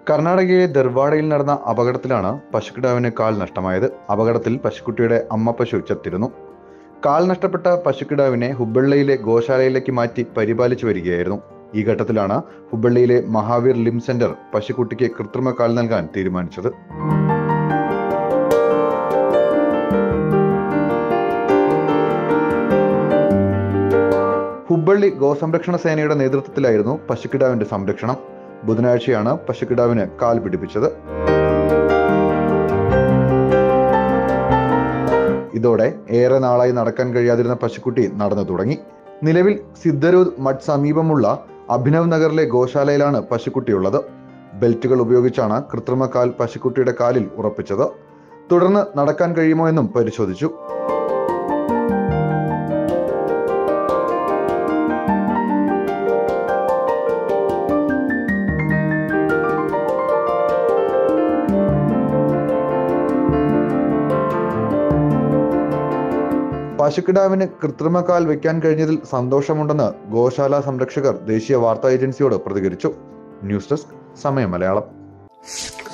കർണാടകയിലെ ദർവാഡയിൽ നടന്ന അപകടത്തിലാണ് പശുക്കിടാവിന് കാൽ നഷ്ടമായത് അപകടത്തിൽ പശുക്കുട്ടിയുടെ അമ്മ പശു ചത്തിരുന്നു കാൽ നഷ്ടപ്പെട്ട പശുക്കിടാവിനെ ഹുബള്ളിയിലെ ഗോശാലയിലേക്ക് മാറ്റി പരിപാലിച്ചു വരികയായിരുന്നു ഈ ഘട്ടത്തിലാണ് ഹുബള്ളിയിലെ മഹാവീർ ലിം സെന്റർ പശുക്കുട്ടിക്ക് കൃത്രിമ കാൽ നൽകാൻ തീരുമാനിച്ചത് ഹുബള്ളി ഗോസംരക്ഷണ സേനയുടെ നേതൃത്വത്തിലായിരുന്നു പശുക്കിടാവിന്റെ സംരക്ഷണം ബുധനാഴ്ചയാണ് പശുക്കിടാവിന് കാൽ പിടിപ്പിച്ചത് ഇതോടെ ഏറെ നാളായി നടക്കാൻ കഴിയാതിരുന്ന പശുക്കുട്ടി നടന്നു തുടങ്ങി നിലവിൽ സിദ്ധരൂദ് മഠ് സമീപമുള്ള അഭിനവ് നഗറിലെ ഗോശാലയിലാണ് പശുക്കുട്ടിയുള്ളത് ബെൽറ്റുകൾ ഉപയോഗിച്ചാണ് കൃത്രിമ കാൽ പശുക്കുട്ടിയുടെ കാലിൽ ഉറപ്പിച്ചത് തുടർന്ന് നടക്കാൻ കഴിയുമോ എന്നും പരിശോധിച്ചു പശുക്കിടാവിന് കൃത്രിമ കാൽ വെക്കാൻ കഴിഞ്ഞതിൽ സന്തോഷമുണ്ടെന്ന് ഗോശാല സംരക്ഷകർ ദേശീയ വാർത്താ ഏജൻസിയോട് പ്രതികരിച്ചു ന്യൂസ് ഡെസ്ക് സമയം മലയാളം